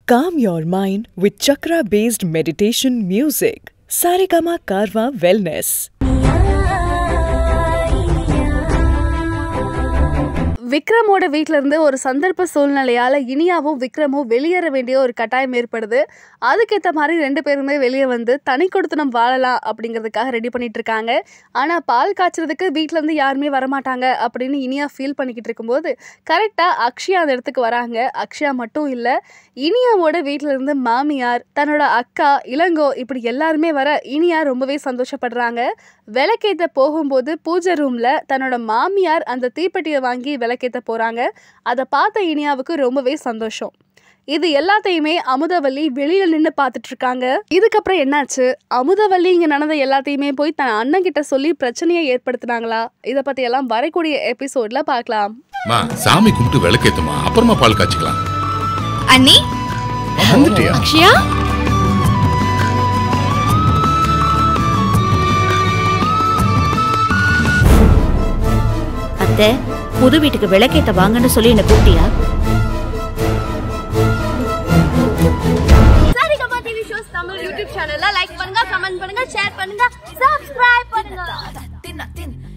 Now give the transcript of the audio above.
Calm your mind with chakra based meditation music. Saregama Karwa Wellness. விக்ரமோட வீட்ல இருந்து ஒரு சந்தர்ப்ப சூழ்நிலையால இனியாவும் விக்ரமும் வெளியேற வேண்டிய ஒரு கட்டாயம் ஏற்படுது அதுக்கேற்ற மாதிரி ரெண்டு பேருமே வெளியே வந்து தனி கொடுத்தனம் வாழலாம் அப்படிங்கிறதுக்காக ரெடி பண்ணிட்டு இருக்காங்க ஆனா பால் காய்ச்சறதுக்கு வீட்ல இருந்து யாருமே வரமாட்டாங்க அப்படின்னு இனியா ஃபீல் பண்ணிக்கிட்டு இருக்கும்போது கரெக்டா அக்ஷயா அந்த இடத்துக்கு வராங்க அக்ஷயா மட்டும் இல்ல இனியாவோட வீட்ல இருந்து மாமியார் தன்னோட அக்கா இளங்கோ இப்படி எல்லாருமே வர இனியா ரொம்பவே சந்தோஷப்படுறாங்க விளக்கேத்த போகும்போது பூஜை ரூம்ல தன்னோட மாமியார் அந்த தீப்பெட்டியை வாங்கி விளக்கேத்த போறாங்க அதை பார்த்த இனியாவுக்கு ரொம்பவே சந்தோஷம் இது எல்லாத்தையுமே அமுதவல்லி வெளியில நின்று பார்த்துட்டு இருக்காங்க இதுக்கப்புறம் என்னாச்சு அமுதவல்லி இங்க நடந்த எல்லாத்தையுமே போய் தன் அண்ணன் கிட்ட சொல்லி பிரச்சனையை ஏற்படுத்தினாங்களா இதை பத்தி எல்லாம் வரக்கூடிய எபிசோட்ல பார்க்கலாம் மா சாமி கும்பிட்டு விளக்கேத்துமா அப்புறமா பால் காய்ச்சிக்கலாம் அண்ணி வந்துட்டியா அக்ஷயா அத்தை புது வீட்டுக்கு விளக்கேத்த வாங்கன்னு சொல்லி என்ன கூப்பிட்டியா Saregama TV shows Tamil YouTube சேனல்ல லைக் பண்ணுங்க கமெண்ட் பண்ணுங்க ஷேர் பண்ணுங்க சப்ஸ்கிரைப் பண்ணுங்க